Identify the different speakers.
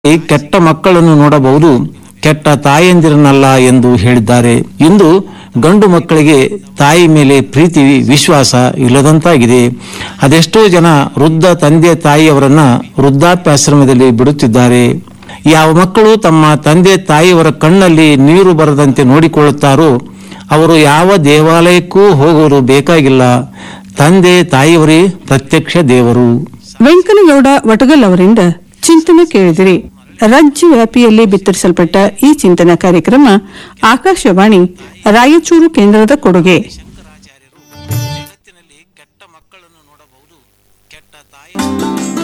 Speaker 1: ಈ ಕೆಟ್ಟ ಮಕ್ಕಳನ್ನು ನೋಡಬಹುದು ಕೆಟ್ಟ ತಾಯಂದಿರನ್ನಲ್ಲ ಎಂದು ಹೇಳಿದ್ದಾರೆ ಇಂದು ಗಂಡು ಮಕ್ಕಳಿಗೆ ತಾಯಿ ಮೇಲೆ ಪ್ರೀತಿ ವಿಶ್ವಾಸ ಇಲ್ಲದಂತಾಗಿದೆ ಅದೆಷ್ಟೋ ಜನ ವೃದ್ಧ ತಂದೆ ತಾಯಿಯವರನ್ನ ವೃದ್ಧಾಪ್ಯಾಶ್ರಮದಲ್ಲಿ ಬಿಡುತ್ತಿದ್ದಾರೆ ಯಾವ ಮಕ್ಕಳು ತಮ್ಮ ತಂದೆ ತಾಯಿಯವರ ಕಣ್ಣಲ್ಲಿ ನೀರು ಬರದಂತೆ ನೋಡಿಕೊಳ್ಳುತ್ತಾರೋ ಅವರು ಯಾವ ದೇವಾಲಯಕ್ಕೂ ಹೋಗುವುದು ಬೇಕಾಗಿಲ್ಲ ತಂದೆ ತಾಯಿಯವರೇ ಪ್ರತ್ಯಕ್ಷ ದೇವರು
Speaker 2: ವೆಂಕನಗೌಡ ವಟಗಲ್ ಅವರಿಂದ ಚಿಂತನೆ ಕೇಳಿದಿರಿ ರಾಜ್ಯ ವ್ಯಾಪಿಯಲ್ಲಿ ಬಿತ್ತರಿಸಲ್ಪಟ್ಟ ಈ ಚಿಂತನ ಕಾರ್ಯಕ್ರಮ ಆಕಾಶವಾಣಿ ರಾಯಚೂರು ಕೇಂದ್ರದ ಕೊಡುಗೆ